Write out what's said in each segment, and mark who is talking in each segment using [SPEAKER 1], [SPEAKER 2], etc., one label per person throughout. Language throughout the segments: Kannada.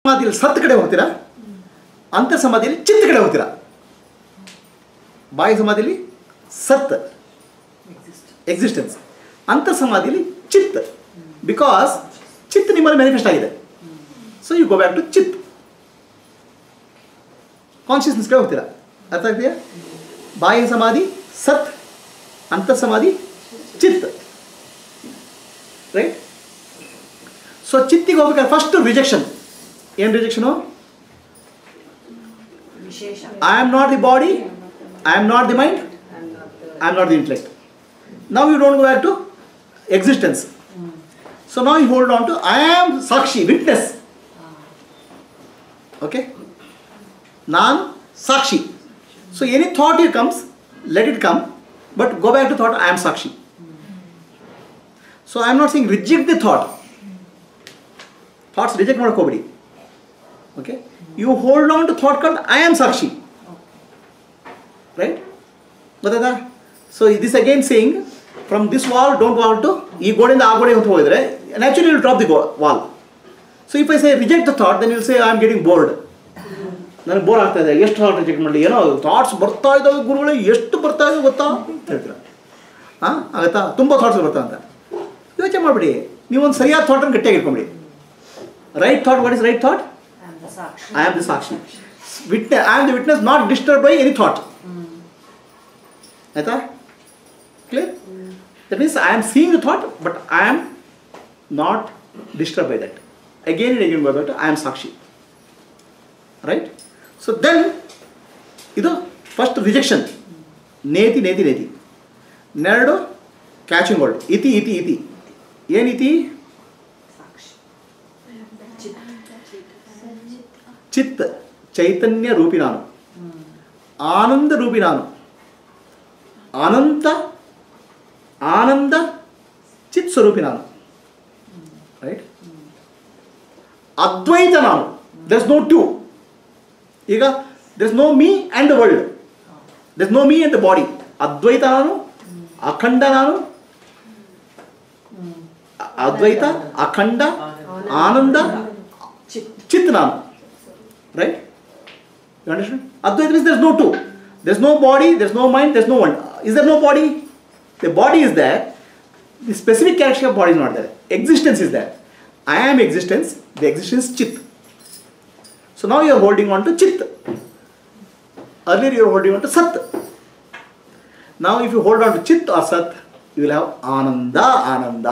[SPEAKER 1] ಸಮಾಧಿಯಲ್ಲಿ ಸತ್ ಕಡೆ ಹೋಗ್ತೀರಾ ಅಂತರ್ ಸಮಾಧಿಯಲ್ಲಿ ಚಿತ್ತ ಕಡೆ ಹೋಗ್ತೀರಾ ಬಾಹ್ಯ ಸಮಾಧಿಯಲ್ಲಿ ಸತ್ ಎಕ್ಸಿಸ್ಟೆನ್ಸ್ ಅಂತರ್ ಸಮಾಧಿಯಲ್ಲಿ ಚಿತ್ ಬಿಕಾಸ್ ಚಿತ್ ನಿಮ್ಮಲ್ಲಿ ಮ್ಯಾನಿಫೆಸ್ಟ್ ಆಗಿದೆ so you go back to ಚಿತ್ ಕಾನ್ಷಿಯಸ್ನೆಸ್ ಕಡೆ ಹೋಗ್ತೀರಾ ಅರ್ಥ ಆಗ್ತೀಯಾ ಬಾಹ್ಯ ಸಮಾಧಿ ಸತ್ ಅಂತರ್ ಸಮಾಧಿ ಚಿತ್ ರೈಟ್ ಸೊ ಚಿತ್ತಿಗೆ ಹೋಗ್ಬೇಕಾದ್ರೆ ಫಸ್ಟ್ ರಿಜೆಕ್ಷನ್ ಏನು ರಿಜೆಕ್ಷನು
[SPEAKER 2] ವಿಶೇಷ
[SPEAKER 1] I am not the body I am not the mind I am not the intellect now you don't go back to existence so now you hold on to i am sakshi witness okay ನಾನು ಸಾಕ್ಷಿ so any thought you comes let it come but go back to thought I am ಸಾಕ್ಷಿ so I am not sing reject the thought thoughts reject ಮಾಡ್ಕೋಬೇಡಿ okay you hold on to thought called I am ಸಾಕ್ಷಿ ರೈಟ್ ಗೊತ್ತಾಯ್ತಾ so this again saying from this wall don't wall to ಈ ಗೋಡೆಯಿಂದ ಆ ಗೋಡೆ ಅಂತ ಹೋಗಿದ್ರೆ naturally will drop the wall so if I say reject the thought then will say I am getting bored ನನಗೆ ಬೋರ್ ಆಗ್ತಾ ಇದೆ ಎಷ್ಟು ಥಾಟ್ ರಿಜೆಕ್ಟ್ ಮಾಡಲಿ ಏನೋ ಥಾಟ್ಸ್ ಬರ್ತಾ ಇದ್ದಾವೆ ಗುರುಗಳೇ ಎಷ್ಟು ಬರ್ತಾ ಇದೆ ಗೊತ್ತಾ ಅಂತ ಹೇಳ್ತೀರ ಹಾಂ ಆಗುತ್ತಾ ತುಂಬ ಥಾಟ್ಸ್ ಬರ್ತಾ ಅಂತ ಯೋಚನೆ ಮಾಡಿಬಿಡಿ ನೀವೊಂದು ಸರಿಯಾದ ಥಾಟನ್ನು ಗಟ್ಟಿಯಾಗಿ ಇಟ್ಕೊಂಬಿಡಿ right thought what is right thought
[SPEAKER 2] ಸಾಕ್ಷಿ
[SPEAKER 1] I am the Sakshi. Witness, I am the witness not disturbed by any thought. ಆಯ್ತಾ clear that means I am seeing the thought but I am not disturb by that again and again ಬರ್ಬಿಟ್ಟು ಐ ಆಮ್ ಸಾಕ್ಷಿ ರೈಟ್ ಸೊ ದೆನ್ ಇದು ಫಸ್ಟ್ ರಿಜೆಕ್ಷನ್ ನೇತಿ ನೇತಿ ನೇತಿ ನೆರಡು ಕ್ಯಾಚಿಂಗ್ ವರ್ಡ್ ಇತಿ ಇತಿ ಇತಿ ಏನು ಇತಿ
[SPEAKER 2] ಸಾಕ್ಷಿ
[SPEAKER 1] ಚಿತ್ ಚೈತನ್ಯ ರೂಪಿ ನಾನು ಆನಂದ ರೂಪಿ ನಾನು ಅನಂತ ಆನಂದ ಚಿತ್ ಸ್ವರೂಪಿ ನಾನು ರೈಟ್ ಅದ್ವೈತ ನಾನು ದರ್ಸ್ ನೋ ಟು ಈಗ there's no me and the world there's no me and the body ಅದ್ವೈತ ನಾನು ಅಖಂಡ ನಾನು ಅ- ಅದ್ವೈತ ಅಖಂಡ ಆನಂದ
[SPEAKER 2] ಚಿತ್
[SPEAKER 1] ಚಿತ್ ನಾನು ರೈಟ್ ಯು ಅಂಡರ್ಸ್ಟ್ಯಾಂಡ್ ಅದ್ವೈತ means there's no two there's no body there's no mind there's no one is there no body the body is there the specific character of body is not there existence is there I am existence the existence ಚಿತ್ ಸೊ ನಾವು you are holding on to ಚಿತ್ earlier you are holding on to ಸತ್ ನಾವು if you hold on to ಚಿತ್ ಆರ್ ಸತ್ ಯು ವಿಲ್ ಹ್ಯಾವ್ ಆನಂದ ಆನಂದ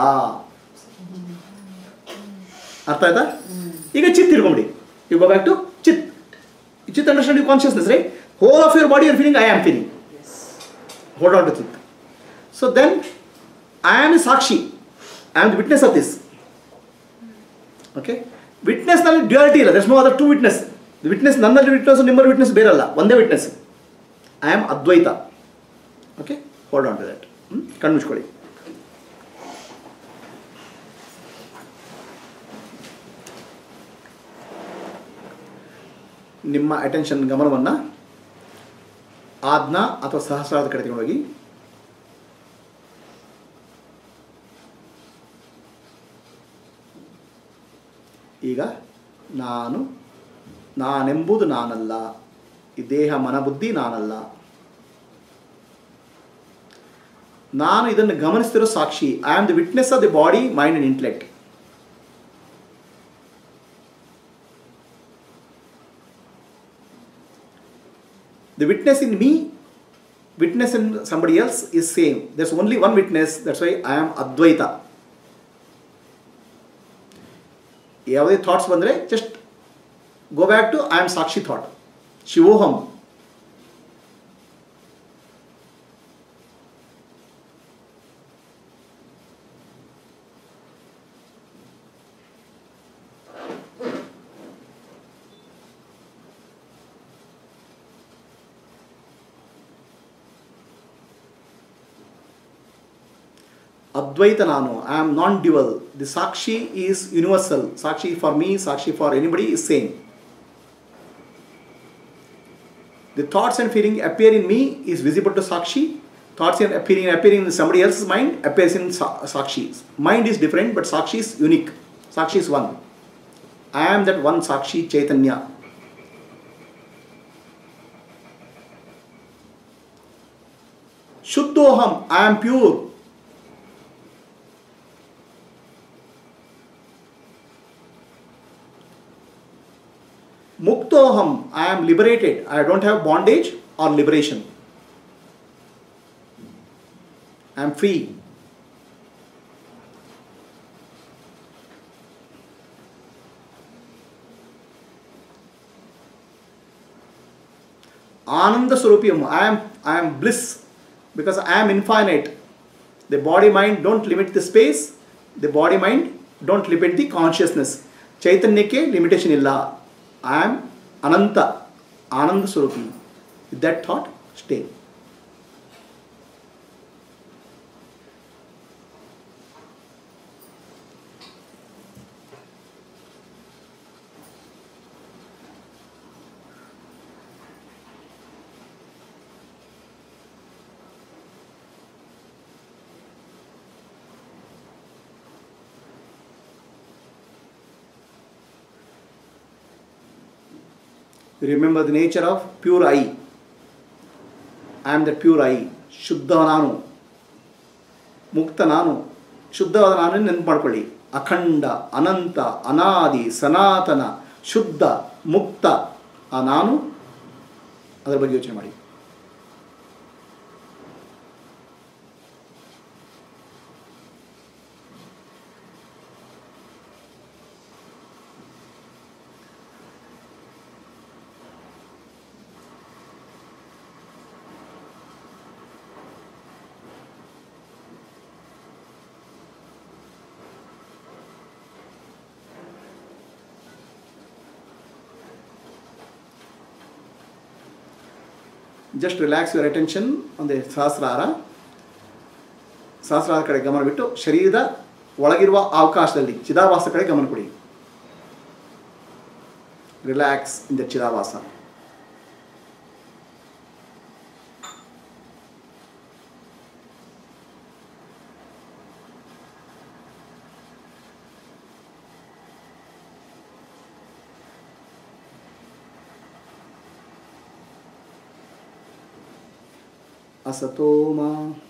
[SPEAKER 1] ಅರ್ಥ ಆಯ್ತಾ ಈಗ ಚಿತ್ ತಿಳ್ಕೊಂಬಿಡಿ ಯು ಗೋ ಬ್ಯಾಕ್ ಟು ಚಿತ್ ಚಿತ್ understand you consciousness right whole of your body your feeling I am feeling hold on to ಚಿತ್ so then I am a ಸಾಕ್ಷಿ I am the witness of this okay ವಿಟ್ನೆಸ್ನಲ್ಲಿ ಡ್ಯುಯಾಲಿಟಿ ಇಲ್ಲ there's no other two witness witness ನನ್ನಲ್ಲಿ ವಿಟ್ನೆಸ್ ನಿಮ್ಮಲ್ಲಿ ವಿಟ್ನೆಸ್ ಬೇರಲ್ಲ ಒಂದೇ ವಿಟ್ನೆಸ್ ಐ ಆಮ್ ಅದ್ವೈತ okay hold on to that ಕಣ್ಣು ಮುಚ್ಕೊಳ್ಳಿ ನಿಮ್ಮ ಅಟೆನ್ಷನ್ ಗಮನವನ್ನು ಆಜ್ಞಾ ಅಥವಾ ಸಹಸ್ರಾರದ ಕಡೆ ತಗೊಂಡೋಗಿ ಈಗ ನಾನು ನಾನೆಂಬುದು ನಾನಲ್ಲ ಈ ದೇಹ ಮನಬುದ್ಧಿ ನಾನಲ್ಲ ನಾನು ಇದನ್ನು ಗಮನಿಸ್ತಿರೋ ಸಾಕ್ಷಿ I am the witness of the body mind and intellect the witness in me witness in somebody else is same there's only one witness that's why i am advaita ಯಾವುದೇ ಥಾಟ್ಸ್ ಬಂದರೆ just go back to I am ಸಾಕ್ಷಿ ಥಾಟ್ ಶಿವೋಹಂ ಅದ್ವೈತ ನಾನು I am non dual the ಸಾಕ್ಷಿ ಈಸ್ ಯೂನಿವರ್ಸಲ್ ಸಾಕ್ಷಿ ಫಾರ್ ಮೀ ಸಾಕ್ಷಿ for anybody is same the thoughts and feeling appear in me is visible to ಸಾಕ್ಷಿ thoughts and appearing appearing in somebody else's mind appears in sa- ಸಾಕ್ಷಿ ಮೈಂಡ್ ಈಸ್ ಡಿಫರೆಂಟ್ ಬಟ್ ಸಾಕ್ಷಿ is unique ಸಾಕ್ಷಿ is one I am that one ಸಾಕ್ಷಿ ಚೈತನ್ಯ ಶುದ್ಧೋಹಂ I am pure Muktoham, I am liberated. I don't have bondage or liberation. I am free. Ananda Surupiyam, I am I am bliss because I am infinite. The body mind don't limit the space, the body mind don't limit the consciousness. ಚೈತನ್ಯಕ್ಕೆ ಲಿಮಿಟೇಷನ್ ಇಲ್ಲ ಐ ಆಮ್ ಅನಂತ ಆನಂದ ಸ್ವರೂಪಿ with that thought stay remember the nature of pure I I am the pure I ಶುದ್ಧ ನಾನು ಮುಕ್ತ ನಾನು ಶುದ್ಧವಾದ ನಾನು ನೆನಪು ಮಾಡ್ಕೊಳ್ಳಿ ಅಖಂಡ ಅನಂತ ಅನಾದಿ ಸನಾತನ ಶುದ್ಧ ಮುಕ್ತ ಆ ನಾನು ಅದರ ಬಗ್ಗೆ ಯೋಚನೆ ಮಾಡಿ ಜಸ್ಟ್ ರಿಲ್ಯಾಕ್ಸ್ ಯುವರ್ ಅಟೆನ್ಷನ್ ಒಂದು ಸಹಸ್ರಾರ ಸಹಸ್ರಾರ ಕಡೆ ಗಮನ ಬಿಟ್ಟು ಶರೀರದ ಒಳಗಿರುವ ಅವಕಾಶದಲ್ಲಿ ಚಿದಾಭಾಸ ಕಡೆ ಗಮನ ಕೊಡಿ ರಿಲ್ಯಾಕ್ಸ್ ಇನ್ ದ ಚಿದಾಭಾಸ ಅಸತೋಮ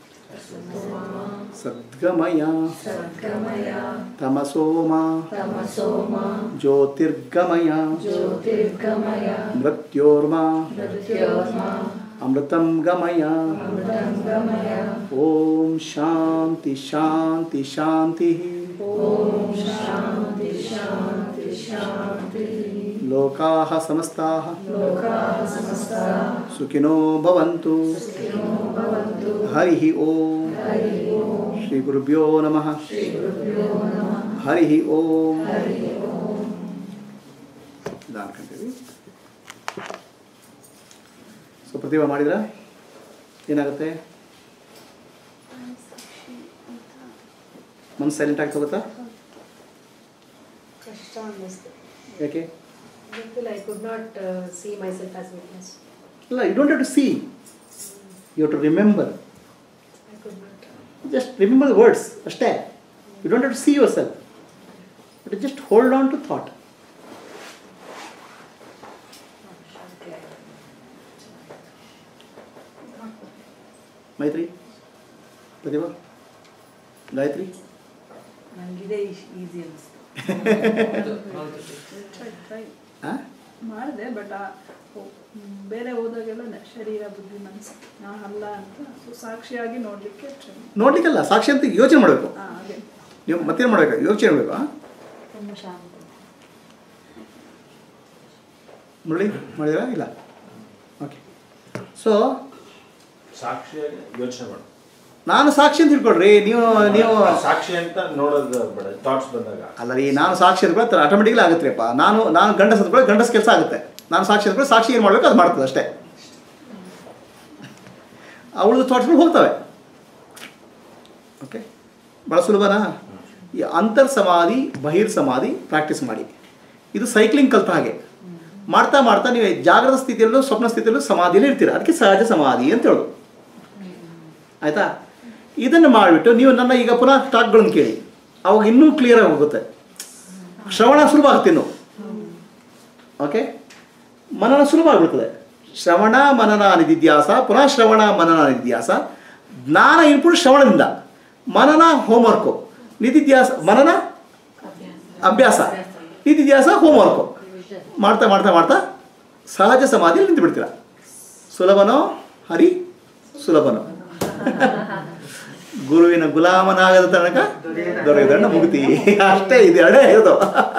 [SPEAKER 1] ಸದ್ಗಮಯ
[SPEAKER 3] ಸದ್ಗಮಯ
[SPEAKER 1] ತಮಸೋಮ
[SPEAKER 3] ತಮಸೋಮ
[SPEAKER 1] ಜ್ಯೋತಿರ್ಗಮಯ
[SPEAKER 3] ಜ್ಯೋತಿರ್ಗಮಯ
[SPEAKER 1] ಮೃತ್ಯೋರ್ಮ
[SPEAKER 3] ಮೃತ್ಯೋರ್ಮ
[SPEAKER 1] ಅಮೃತಂ ಗಮಯ
[SPEAKER 3] ಅಮೃತಂ ಗಮಯ
[SPEAKER 1] ಓಂ ಶಾಂತಿ ಶಾಂತಿ ಶಾಂತಿ
[SPEAKER 3] ಓಂ ಶಾಂತಿ ಶಾಂತಿ ಶಾಂತಿ
[SPEAKER 1] ಲೋಕಾಃ ಸಮಸ್ತಾಃ
[SPEAKER 3] ಲೋಕಾಃ ಸಮಸ್ತಾಃ
[SPEAKER 1] ಸುಖಿನೋ ಭವಂತು
[SPEAKER 3] ಸುಖಿನೋ ಭವಂತು
[SPEAKER 1] ಹರಿ ಓಂ
[SPEAKER 3] ಹರಿ ಓಂ
[SPEAKER 1] ಶ್ರೀ ಗುರುಭ್ಯೋ ನಮಃ
[SPEAKER 3] ಶ್ರೀ ಗುರುಭ್ಯೋ ನಮಃ
[SPEAKER 1] ಹರಿ ಓಂ
[SPEAKER 3] ಹರಿ ಓಂ
[SPEAKER 1] ಇದು ಅನ್ಕೊಂತೀವಿ ಸೊ ಪ್ರತಿಭಾ ಮಾಡಿದ್ರ ಏನಾಗುತ್ತೆ ಮನಸ್ಸು ಸೈಲೆಂಟ್ ಆಗಿ ಹೋಗುತ್ತಾ
[SPEAKER 4] ಕಷ್ಟ ಅನ್ನಿಸ್ತು
[SPEAKER 1] ಯಾಕೆ
[SPEAKER 4] because I could not see my self as witness
[SPEAKER 1] ಇಲ್ಲ you don't have to see you have to remember
[SPEAKER 4] I could not
[SPEAKER 1] just remember the words ಅಷ್ಟೇ you don't have to see your self but just hold on to thought Maitri Pratibha Gayatri
[SPEAKER 2] ನನಗಿದೆ ಈಸಿ ಅನಿಸ್ತು
[SPEAKER 1] ಹಾಂ
[SPEAKER 5] ಮಾಡಿದೆ ಬಟ್ ಬೇರೆ ಹೋದಾಗೆಲ್ಲ ನ- ಶರೀರ ಬುದ್ಧಿ ಮನಸ್ಸು ನಾನು ಅಲ್ಲ ಅಂತ ಸೊ ಸಾಕ್ಷಿಯಾಗಿ ನೋಡಲಿಕ್ಕೆ ಟ್ರೈ
[SPEAKER 1] ನೋಡ್ಲಿಕ್ಕಲ್ಲ ಸಾಕ್ಷಿ ಅಂತ ಯೋಚನೆ ಮಾಡಬೇಕು
[SPEAKER 5] ಹಾಂ ಹಾಗೆ
[SPEAKER 1] ನೀವು ಮತ್ತೇನು ಮಾಡಬೇಕು ಯೋಚನೆ ಮಾಡಬೇಕು ಹಾಂ
[SPEAKER 2] ತುಂಬ ಶಾಂತ
[SPEAKER 1] ಮುರಳಿ ಮಾಡಿದಿರಾ ಇಲ್ಲ ಓಕೆ ಸೊ
[SPEAKER 6] ಸಾಕ್ಷಿಯಾಗಿ ಯೋಚನೆ ಮಾಡು
[SPEAKER 1] ನಾನು ಸಾಕ್ಷಿ ಅಂತ ತಿಳ್ಕೊಳ್ರಿ ನೀವು ನೀವು
[SPEAKER 6] ಸಾಕ್ಷಿ ಅಂತ ನೋಡೋದು ಬೇಡ ಥಾಟ್ಸ್ ಬಂದಾಗ
[SPEAKER 1] ಅಲ್ಲ ರೀ ನಾನು ಸಾಕ್ಷಿ ಅಂದ್ಕೊಳ್ಳಿ ಆಟೋಮೆಟಿಕ್ಲಿ ಆಗುತ್ತೆ ಅಪ್ಪ ನಾನು ನಾನು ಗಂಡಸ್ ಅಂದ್ಕೊಳ್ಳಿ ಗಂಡಸ್ ಕೆಲಸ ಆಗುತ್ತೆ ನಾನು ಸಾಕ್ಷಿ ಅಂದ್ಕೊಳ್ಳಿ ಸಾಕ್ಷಿ ಏನು ಮಾಡಬೇಕು ಅದು ಮಾಡ್ತದೆ ಅಷ್ಟೇ ಅವಳದು ಥಾಟ್ಸ್ಗಳು ಹೋಗ್ತವೆ ಓಕೆ ಭಾಳ ಸುಲಭನಾ ಈ ಅಂತರ್ ಸಮಾಧಿ ಬಹಿರ್ ಸಮಾಧಿ ಪ್ರಾಕ್ಟೀಸ್ ಮಾಡಿ ಇದು ಸೈಕ್ಲಿಂಗ್ ಕಲ್ತ ಹಾಗೆ ಮಾಡ್ತಾ ಮಾಡ್ತಾ ನೀವು ಜಾಗೃತ ಸ್ಥಿತಿಯಲ್ಲೂ ಸ್ವಪ್ನ ಸ್ಥಿತಿಯಲ್ಲೂ ಸಮಾಧಿಯಲ್ಲಿ ಇರ್ತೀರ ಅದಕ್ಕೆ ಸಹಜ ಸಮಾಧಿ ಅಂತ ಹೇಳೋದು ಆಯಿತಾ ಇದನ್ನು ಮಾಡಿಬಿಟ್ಟು ನೀವು ನನ್ನ ಈಗ ಪುನಃ ಟಾಕ್ಗಳನ್ನು ಕೇಳಿ ಅವಾಗ ಇನ್ನೂ ಕ್ಲಿಯರ್ ಆಗಿ ಹೋಗುತ್ತೆ ಶ್ರವಣ ಸುಲಭ ಆಗುತ್ತೆ ಇನ್ನು ಓಕೆ ಮನನ ಸುಲಭ ಆಗ್ಬಿಡ್ತದೆ ಶ್ರವಣ ಮನನ ನಿಧಿಧ್ಯಾಸ ಪುನಃ ಶ್ರವಣ ಮನನ ನಿಧಿಧ್ಯಾಸ ಜ್ಞಾನ ಇನ್ಪುಟ್ ಶ್ರವಣದಿಂದ ಮನನ ಹೋಮ್ವರ್ಕು ನಿಧಿಧ್ಯಾಸ ಮನನ ಅಭ್ಯಾಸ ನಿಧಿಧ್ಯಾಸ ಹೋಮ್ವರ್ಕು ಮಾಡ್ತಾ ಮಾಡ್ತಾ ಮಾಡ್ತಾ ಸಹಜ ಸಮಾಧಿಯಲ್ಲಿ ನಿಂತು ಬಿಡ್ತೀರ ಸುಲಭನೋ ಹರಿ ಸುಲಭನೋ ಗುರುವಿನ ಗುಲಾಮನಾಗದ ತನಕ ದೊರೆಯುದಣ್ಣ ಮುಕ್ತಿ ಅಷ್ಟೇ ಇದೆ ಎರಡೇ ಇರೋದು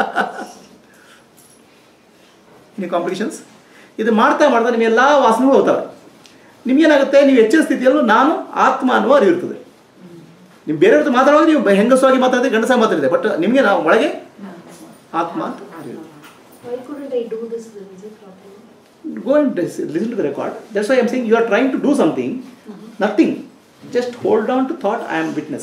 [SPEAKER 1] ಇನ್ನು ಕಾಂಪಿಟೇಷನ್ಸ್ ಇದು ಮಾಡ್ತಾ ಮಾಡ್ತಾ ನಿಮ್ಗೆಲ್ಲ ವಾಸನೆಗಳು ಹೋಗ್ತವೆ ನಿಮ್ಗೇನಾಗುತ್ತೆ ನೀವು ಹೆಚ್ಚಿನ ಸ್ಥಿತಿಯಲ್ಲೂ ನಾನು ಆತ್ಮ ಅನ್ನುವ ಅರಿವು ಇರ್ತದೆ ನೀವು ಬೇರೆಯವ್ರ ಹತ್ರ ಮಾತಾಡುವಾಗ ನೀವು ಹೆಂಗಸವಾಗಿ ಮಾತಾಡಿದ್ರೆ ಗಂಡಸಾಗಿ ಮಾತಾಡಿದೆ ಬಟ್ ನಿಮಗೆ ನಾವು ಒಳಗೆ ಆತ್ಮ ಅಂತ ಅರಿವು
[SPEAKER 4] Why couldn't I do this music properly?
[SPEAKER 1] go and lis- listen to the record. That's why I'm saying you are trying to do something, nothing. Just hold on to thought, I am witness.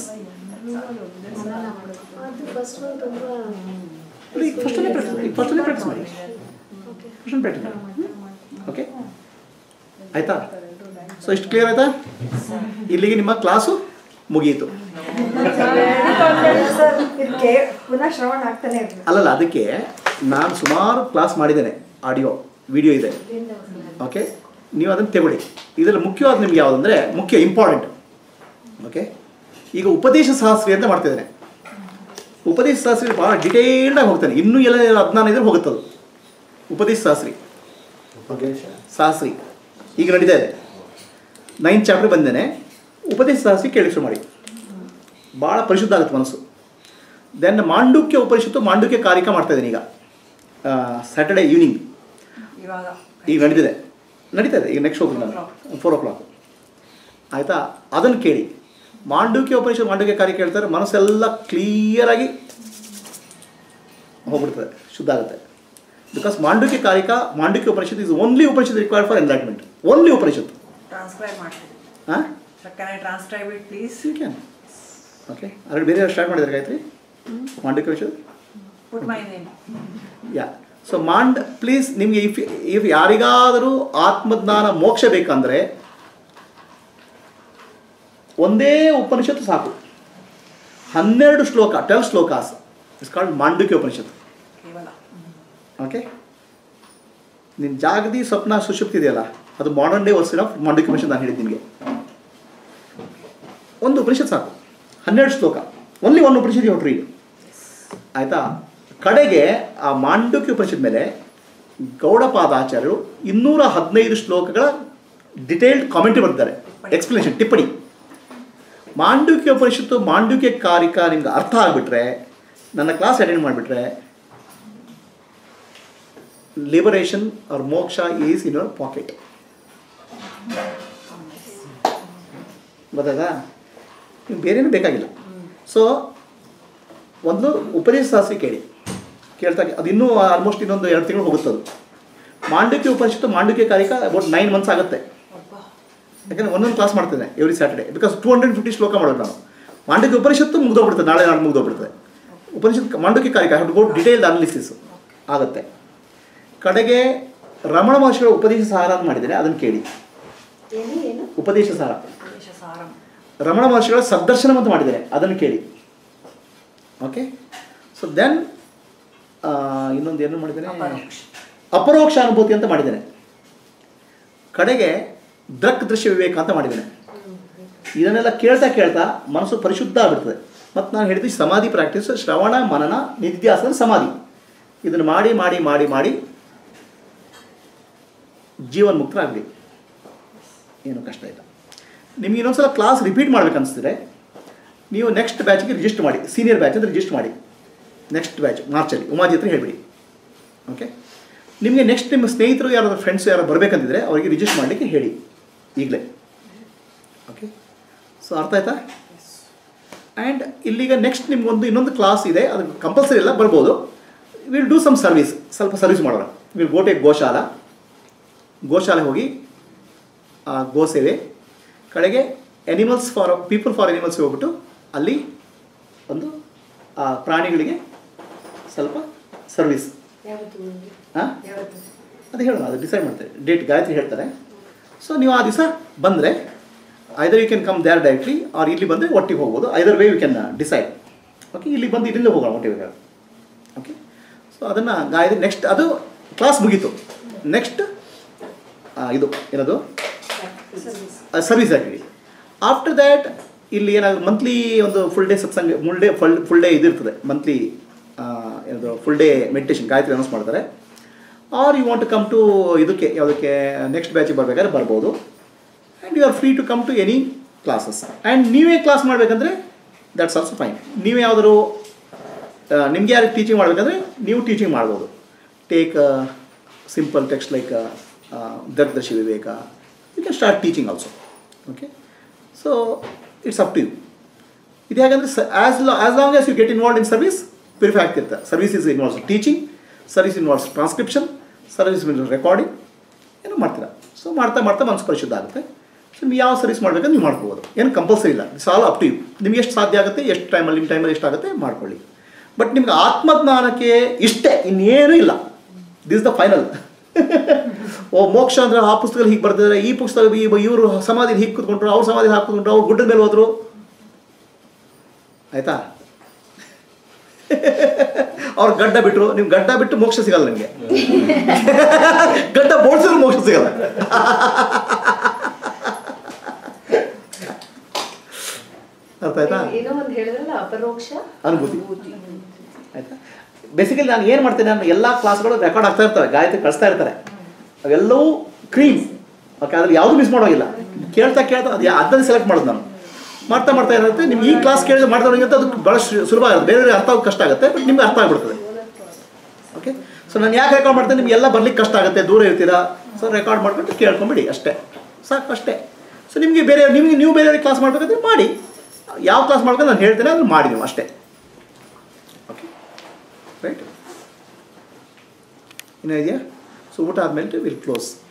[SPEAKER 4] ಅದು ಫಸ್ಟ್ ಒನ್ ತುಂಬ
[SPEAKER 1] ಫಸ್ಟ್ ಫಸ್ಟ್ ಪ್ರಾಕ್ಟೀಸ್ ಮಾಡಿ
[SPEAKER 4] ಓಕೆ
[SPEAKER 1] ಫಸ್ಟ್ ಪ್ರಾಕ್ಟೀಸ್ ಮಾಡಿ ಓಕೆ ಆಯ್ತಾ ಸೊ ಇಷ್ಟು ಕ್ಲಿಯರ್ ಆಯ್ತಾ ಇಲ್ಲಿಗೆ ನಿಮ್ಮ ಕ್ಲಾಸು ಮುಗಿಯಿತು
[SPEAKER 7] ಸರ್ ಇದಕ್ಕೆ ಪುನಃ ಶ್ರವಣ ಆಗ್ತಾನೆ ಇರಲಿ
[SPEAKER 1] ಅಲ್ಲಲ್ಲ ಅದಕ್ಕೆ ನಾನು ಸುಮಾರು ಕ್ಲಾಸ್ ಮಾಡಿದ್ದೇನೆ ಆಡಿಯೋ ವಿಡಿಯೋ ಇದೆ ಓಕೆ ನೀವು ಅದನ್ನು ತಗೊಳ್ಳಿ ಇದರಲ್ಲಿ ಮುಖ್ಯವಾದ ನಿಮ್ಗೆ ಯಾವುದಂದರೆ ಮುಖ್ಯ ಇಂಪಾರ್ಟೆಂಟ್ ಓಕೆ ಈಗ ಉಪದೇಶ ಶಾಸ್ತ್ರಿ ಅಂತ ಮಾಡ್ತಿದ್ದೇನೆ ಉಪದೇಶ ಶಾಸ್ತ್ರಿ ಭಾಳ ಡಿಟೇಲ್ಡಾಗಿ ಹೋಗ್ತಾನೆ ಇನ್ನೂ ಎಲ್ಲ ಹದಿನಾರು ಇದ್ರೆ ಹೋಗುತ್ತದು ಉಪದೇಶ ಶಾಸ್ತ್ರಿ
[SPEAKER 6] ಉಪದೇಶ
[SPEAKER 1] ಶಾಸ್ತ್ರಿ ಈಗ ನಡೀತಾ ಇದೆ ನೈನ್ತ್ ಚಾಪ್ಟರ್ ಬಂದೇನೆ ಉಪದೇಶ ಶಾಸ್ತ್ರಿ ಕೇಳಿ ಶುರು ಮಾಡಿ ಭಾಳ ಪರಿಶುದ್ಧ ಆಗುತ್ತೆ ಮನಸ್ಸು ದೆನ್ ಮಾಂಡುಕ್ಯ ಉಪನಿಷತ್ತು ಮಾಂಡುಕ್ಯ ಕಾರ್ಯಕ್ರಮ ಮಾಡ್ತಾ ಇದ್ದೀನಿ ಈಗ ಸ್ಯಾಟರ್ಡೇ ಈವ್ನಿಂಗ್
[SPEAKER 7] ಇವಾಗ
[SPEAKER 1] ಈಗ ನಡೀತಿದೆ ನಡೀತಾ ಇದೆ ಈಗ ನೆಕ್ಸ್ಟ್ ಹೋಗ್ತೀನಿ ನಾನು ಫೋರ್ ಓ ಕ್ಲಾಕ್ ಆಯಿತಾ ಅದನ್ನು ಕೇಳಿ ಮಾಂಡುಕ್ಯ ಉಪನಿಷತ್ ಮಾಂಡುಕ್ಯ ಕಾರ್ಯ ಕೇಳ್ತಾರೆ ಮನಸ್ಸೆಲ್ಲ ಕ್ಲಿಯರಾಗಿ ಹೋಗ್ಬಿಡ್ತದೆ ಶುದ್ಧ ಆಗುತ್ತೆ because Mandukya Karika Mandukya Upanishad is only Upanishad required for enlightenment only Upanishad
[SPEAKER 7] transcribe ಮಾಡ್ತೀನಿ
[SPEAKER 1] ಹಾಂ
[SPEAKER 7] can I transcribe it please
[SPEAKER 1] you can okay ಅಲ್ಲಿ ಬೇರೆ ಸ್ಟಾರ್ಟ್ ಮಾಡಿದ್ರೆ Gayatri Mandukya Upanishad
[SPEAKER 7] put my name
[SPEAKER 1] yeah so ಮಾಂಡ್ ಪ್ಲೀಸ್ ನಿಮಗೆ ಇಫ್ ಇಫ್ ಯಾರಿಗಾದರೂ ಆತ್ಮಜ್ಞಾನ ಮೋಕ್ಷ ಬೇಕಂದರೆ ಒಂದೇ ಉಪನಿಷತ್ತು ಸಾಕು ಹನ್ನೆರಡು ಶ್ಲೋಕ ಟ್ವೆಲ್ ಶ್ಲೋಕಾಸ್ ಇಸ್ ಕಾಲ್ಡ್ ಮಾಂಡುಕ್ಯ ಉಪನಿಷತ್ತು
[SPEAKER 7] ಕೇವಲ
[SPEAKER 1] ಓಕೆ ನಿನ್ನ ಜಾಗದಿ ಸ್ವಪ್ನ ಸುಷುಪ್ತಿ ಇದೆಯಲ್ಲ ಅದು modern day ವರ್ಸಿನ್ of Mandukya Upanishad ನಾನು ಹೇಳಿದ್ದು ನಿಮಗೆ ಒಂದು ಉಪನಿಷತ್ ಸಾಕು ಹನ್ನೆರಡು ಶ್ಲೋಕ ಓನ್ಲಿ ಒಂದು ಉಪನಿಷತ್ ಹೊಟ್ರಿ ಆಯಿತಾ ಕಡೆಗೆ ಆ ಮಾಂಡುಕ್ಯ ಉಪನಿಷತ್ ಮೇಲೆ ಗೌಡಪಾದಾಚಾರ್ಯರು ಇನ್ನೂರ ಹದಿನೈದು ಶ್ಲೋಕಗಳ ಡಿಟೇಲ್ಡ್ ಕಾಮೆಂಟ್ರಿ ಬರ್ತಾರೆ ಎಕ್ಸ್ಪ್ಲನೇಷನ್ ಟಿಪ್ಪಣಿ ಮಾಂಡುಕ್ಯ ಉಪನಿಷತ್ತು ಮಾಂಡುಕ್ಯ ಕಾರಿಕ ನಿಮ್ಗೆ ಅರ್ಥ ಆಗಿಬಿಟ್ರೆ ನನ್ನ ಕ್ಲಾಸ್ ಅಟೆಂಡ್ ಮಾಡಿಬಿಟ್ರೆ liberation or moksha is in your pocket ಗೊತ್ತಾಯ್ತಾ ನಿಮ್ಗೆ ಬೇರೇನು ಬೇಕಾಗಿಲ್ಲ ಸೊ ಒಂದು ಉಪದೇಶ ಶಾಸ್ತ್ರಿ ಕೇಳಿ ಕೇಳ್ತಾ ಅದು ಇನ್ನೂ ಆಲ್ಮೋಸ್ಟ್ ಇನ್ನೊಂದು ಎರಡು ತಿಂಗಳು ಹೋಗುತ್ತೆ ಅದು Mandukya Upanishad Mandukya Karika about nine months ಆಗುತ್ತೆ ಯಾಕಂದ್ರೆ ಒಂದೊಂದು ಕ್ಲಾಸ್ ಮಾಡ್ತೇನೆ every Saturday because two hundred fifty ಶ್ಲೋಕ ಮಾಡೋದು ನಾವು ಮಾಂಡಕ್ಯ ಉಪನಿಷತ್ತು ಮುಗ್ದೋಗ್ಬಿಡ್ತದೆ ನಾಳೆ ನಾಳೆ ಮುಗ್ದೋಗ್ಬಿಡ್ತದೆ Upanishad Mandukya Karika have to go detailed analysis ಆಗುತ್ತೆ ಕಡೆಗೆ ರಮಣ ಮಹರ್ಷಿಗಳ ಉಪದೇಶ ಸಾರ ಅಂತ ಮಾಡಿದ್ದೇನೆ ಅದನ್ನು ಕೇಳಿ
[SPEAKER 4] ಏನು ಏನು
[SPEAKER 1] ಉಪದೇಶ ಸಾರ
[SPEAKER 7] ಉಪದೇಶ ಸಾರಂ
[SPEAKER 1] ರಮಣ ಮಹರ್ಷಿಗಳ ಸದ್ದರ್ಶನ ಅಂತ ಮಾಡಿದ್ದಾರೆ ಅದನ್ನು ಕೇಳಿ ಓಕೆ ಸೊ ದೆನ್ ಇನ್ನೊಂದು ಏನು ಮಾಡಿದ್ದೇನೆ
[SPEAKER 7] ಅಪರೋಕ್ಷ.
[SPEAKER 1] ಅಪರೋಕ್ಷ ಅನುಭೂತಿ ಅಂತ ಮಾಡಿದ್ದೇನೆ ಕಡೆಗೆ ದೃಕ್ ದೃಶ್ಯ ವಿವೇಕ ಅಂತ ಮಾಡಿದ್ದೇನೆ ಇದನ್ನೆಲ್ಲ ಕೇಳ್ತಾ ಕೇಳ್ತಾ ಮನಸ್ಸು ಪರಿಶುದ್ಧ ಆಗ್ಬಿಡ್ತದೆ ಮತ್ತು ನಾನು ಹೇಳಿದ್ದು ಸಮಾಧಿ ಪ್ರಾಕ್ಟೀಸ್ ಶ್ರವಣ ಮನನ ನಿತ್ಯಾಸನ ಸಮಾಧಿ ಇದನ್ನು ಮಾಡಿ ಮಾಡಿ ಮಾಡಿ ಮಾಡಿ ಜೀವನ್ ಮುಕ್ತರಾಗಲಿ ಏನು ಕಷ್ಟ ಇಲ್ಲ ನಿಮಗೆ ಇನ್ನೊಂದ್ಸಲ ಕ್ಲಾಸ್ ರಿಪೀಟ್ ಮಾಡ್ಬೇಕು ಅನಿಸ್ತಿದ್ರೆ ನೀವು ನೆಕ್ಸ್ಟ್ ಬ್ಯಾಚ್ಗೆ ರಿಜಿಸ್ಟರ್ ಮಾಡಿ ಸೀನಿಯರ್ ಬ್ಯಾಚ್ ಅಂತ ರಿಜಿಸ್ಟರ್ ಮಾಡಿ ನೆಕ್ಸ್ಟ್ ಬ್ಯಾಚ್ ಮಾರ್ಚಲ್ಲಿ ಉಮಾಜಿ ಹತ್ರ ಹೇಳಿಬಿಡಿ ಓಕೆ ನಿಮಗೆ ನೆಕ್ಸ್ಟ್ ನಿಮ್ಮ ಸ್ನೇಹಿತರು ಯಾರಾದ್ರು ಫ್ರೆಂಡ್ಸ್ ಯಾರು ಬರಬೇಕಂತಿದ್ರೆ ಅವರಿಗೆ ರಿಜಿಸ್ಟರ್ ಮಾಡಲಿಕ್ಕೆ ಹೇಳಿ ಈಗಲೇ ಓಕೆ ಸೊ ಅರ್ಥ ಆಯ್ತಾ ಆ್ಯಂಡ್ ಇಲ್ಲಿಗ ನೆಕ್ಸ್ಟ್ ನಿಮ್ಗೊಂದು ಇನ್ನೊಂದು ಕ್ಲಾಸ್ ಇದೆ ಅದು ಕಂಪಲ್ಸರಿ ಇಲ್ಲ ಬರ್ಬೋದು ವಿಲ್ ಡೂ ಸಮ್ ಸರ್ವಿಸ್ ಸ್ವಲ್ಪ ಸರ್ವಿಸ್ ಮಾಡೋಣ ವಿಲ್ ಗೋ ಟೆ ಗೋಶಾಲ ಗೋಶಾಲೆ ಹೋಗಿ ಆ, ಗೋ ಸೇವೆ ಕಡೆಗೆ animals for people for animals ಹೋಗ್ಬಿಟ್ಟು ಅಲ್ಲಿ ಒಂದು ಆ ಪ್ರಾಣಿಗಳಿಗೆ ಸ್ವಲ್ಪ ಸರ್ವಿಸ್
[SPEAKER 4] ಯಾವತ್ತು ನನಗೆ
[SPEAKER 1] ಹಾಂ
[SPEAKER 4] ಯಾವತ್ತು
[SPEAKER 1] ಅದು ಹೇಳೋಣ ಅದು ಡಿಸೈಡ್ ಮಾಡ್ತಾರೆ ಡೇಟ್ ಗಾಯತ್ರಿ ಹೇಳ್ತಾರೆ ಸೊ ನೀವು ಆ ದಿವಸ ಬಂದರೆ either you can come there directly or ಇಲ್ಲಿ ಬಂದರೆ ಒಟ್ಟಿಗೆ ಹೋಗ್ಬೋದು either way you can decide okay ಇಲ್ಲಿ ಬಂದು ಇಲ್ಲಿಂದ ಹೋಗೋಣ ಒಟ್ಟಿಗೆ ಓಕೆ ಸೊ ಅದನ್ನು ಗಾಯತ್ರಿ ನೆಕ್ಸ್ಟ್ ಅದು ಕ್ಲಾಸ್ ಮುಗೀತು ನೆಕ್ಸ್ಟ್ ಇದು ಏನದು ಸರ್ವಿಸ್ ಆಕ್ಟಿವಿಟಿ ಆಫ್ಟರ್ ದ್ಯಾಟ್ ಇಲ್ಲಿ ಏನಾದ್ರು ಮಂತ್ಲಿ ಒಂದು ಫುಲ್ ಡೇ ಸತ್ಸಂಗ full day full full day ಇದಿರ್ತದೆ ಮಂತ್ಲಿ ಏನದು full day meditation Gayatri announce ಮಾಡ್ತಾರೆ are you want to come to ಇದಕ್ಕೆ ಯಾವುದಕ್ಕೆ ನೆಕ್ಸ್ಟ್ ಬ್ಯಾಚಿಗೆ ಬರಬೇಕಾದ್ರೆ ಬರ್ಬೋದು and you are free to come to any classes and ನೀವೇ ಕ್ಲಾಸ್ ಮಾಡಬೇಕಂದ್ರೆ ದಟ್ಸ್ ಆಲ್ಸೋ ಫೈನ್ ನೀವೇ ಯಾವ್ದಾದ್ರು ನಿಮಗೆ ಯಾರಿಗೆ ಟೀಚಿಂಗ್ ಮಾಡಬೇಕಂದ್ರೆ ನೀವು ಟೀಚಿಂಗ್ ಮಾಡ್ಬೋದು ಟೇಕ್ ಸಿಂಪಲ್ ಟೆಕ್ಸ್ಟ್ ಲೈಕ್ ದರ್ದರ್ಶಿ ವಿವೇಕ you can start teaching also okay so it's up to you ಇದು ಹೇಗಂದರೆ ಆಸ್ ಲಾ as long as you get involved in service purify ಆಗ್ತಿರ್ತಾರೆ service is involves teaching service involves transcription service recording ಏನೋ ಮಾಡ್ತೀರಾ ಸೊ ಮಾಡ್ತಾ ಮಾಡ್ತಾ ಮನಸ್ಸು ಪರಿಶುದ್ಧ ಆಗುತ್ತೆ ಸೊ ನೀವು ಯಾವ ಸರ್ವಿಸ್ ಮಾಡಬೇಕಂದ್ರೆ ನೀವು ಮಾಡ್ಕೋಬೋದು ಏನು ಕಂಪಲ್ಸರಿ ಇಲ್ಲ it's all up to you ನಿಮ್ಗೆ ಎಷ್ಟು ಸಾಧ್ಯ ಆಗುತ್ತೆ ಎಷ್ಟು ಟೈಮಲ್ಲಿ ನಿಮ್ಮ ಟೈಮಲ್ಲಿ ಎಷ್ಟಾಗುತ್ತೆ ಮಾಡ್ಕೊಳ್ಳಿ ಬಟ್ ನಿಮ್ಗೆ ಆತ್ಮಜ್ಞಾನಕ್ಕೆ ಇಷ್ಟೇ ಇನ್ನೇನೂ ಇಲ್ಲ ದಿಸ್ ದ ಫೈನಲ್ ಓ ಮೋಕ್ಷ ಅಂದ್ರೆ ಆ ಪುಸ್ತಕದಲ್ಲಿ ಹೀಗೆ ಬರ್ತಿದ್ದಾರೆ ಈ ಪುಸ್ತಕ ಇವರು ಸಮಾಧಿ ಹೀಗೆ ಕೂತ್ಕೊಂಡ್ರು ಅವ್ರ ಸಮಾಧಿ ಹಾಕಿ ಕೂತ್ಕೊಂಡ್ರು ಅವ್ರು ಗುಡ್ಡದ ಮೇಲೆ ಹೋದ್ರು ಆಯ್ತಾ ಅವ್ರು ಗಡ್ಡ ಬಿಟ್ರು ನೀವು ಗಡ್ಡ ಬಿಟ್ಟು ಮೋಕ್ಷ ಸಿಗಲ್ಲ ನಿಮಗೆ ಗಡ್ಡ ಬೋಳ್ಸಿದ್ರು ಮೋಕ್ಷ ಸಿಗಲ್ಲ ಅರ್ಥ ಆಯ್ತಾ
[SPEAKER 4] ಏನೋ ಒಂದು ಹೇಳಿದ್ರಲ್ಲ ಅಪರೋಕ್ಷ
[SPEAKER 1] ಅನುಭೂತಿ ಆಯ್ತಾ ಬೇಸಿಕಲಿ ನಾನು ಏನು ಮಾಡ್ತೇನೆ ನಾನು ಎಲ್ಲ ಕ್ಲಾಸ್ಗಳು ರೆಕಾರ್ಡ್ ಆಗ್ತಾ ಇರ್ತವೆ ಗಾಯತ್ರಿ ಕಳಿಸ್ತಾ ಇರ್ತಾರೆ ಅವೆಲ್ಲವೂ ಕ್ರೀಮ್ ಓಕೆ ಅದ್ರಲ್ಲಿ ಯಾವುದು ಮಿಸ್ ಮಾಡೋಗಿಲ್ಲ ಕೇಳ್ತಾ ಕೇಳ್ತಾ ಅದು ಅದನ್ನು ಸೆಲೆಕ್ಟ್ ಮಾಡೋದು ನಾನು ಮಾಡ್ತಾ ಮಾಡ್ತಾ ಏನಾಗುತ್ತೆ ನಿಮ್ಗೆ ಈ ಕ್ಲಾಸ್ ಕೇಳಿದ್ರೆ ಮಾಡ್ದವ್ರಿಗೆ ಅದು ಭಾಳ ಸುಲಭ ಆಗುತ್ತೆ ಬೇರೆ ಅರ್ಥ ಆಗೋದು ಕಷ್ಟ ಆಗುತ್ತೆ ಬಟ್ ನಿಮ್ಗೆ ಅರ್ಥ ಆಗ್ಬಿಡ್ತದೆ ಓಕೆ ಸೊ ನಾನು ಯಾಕೆ ರೆಕಾರ್ಡ್ ಮಾಡ್ತೇನೆ ನಿಮ್ಗೆ ಎಲ್ಲ ಬರ್ಲಿಕ್ಕೆ ಕಷ್ಟ ಆಗುತ್ತೆ ದೂರ ಇರ್ತೀರಾ ಸೊ ರೆಕಾರ್ಡ್ ಮಾಡ್ಬಿಟ್ಟು ಕೇಳ್ಕೊಂಬಿಡಿ ಅಷ್ಟೇ ಸಾಕು ಅಷ್ಟೇ ಸೊ ನಿಮಗೆ ಬೇರೆ ನಿಮಗೆ ನೀವು ಬೇರೆ ಕ್ಲಾಸ್ ಮಾಡ್ಬೇಕಂದ್ರೆ ಮಾಡಿ ಯಾವ ಕ್ಲಾಸ್ ಮಾಡ್ಕೊಂಡು ನಾನು ಹೇಳ್ತೇನೆ ಅದನ್ನು ಮಾಡಿ ನೀವು ಅಷ್ಟೇ ಓಕೆ ರೈಟ್ ಇನ್ನೂ ಇದೆಯಾ ಸೊ ಊಟ ಆದಮೇಲೆ ವಿಲ್ ಕ್ಲೋಸ್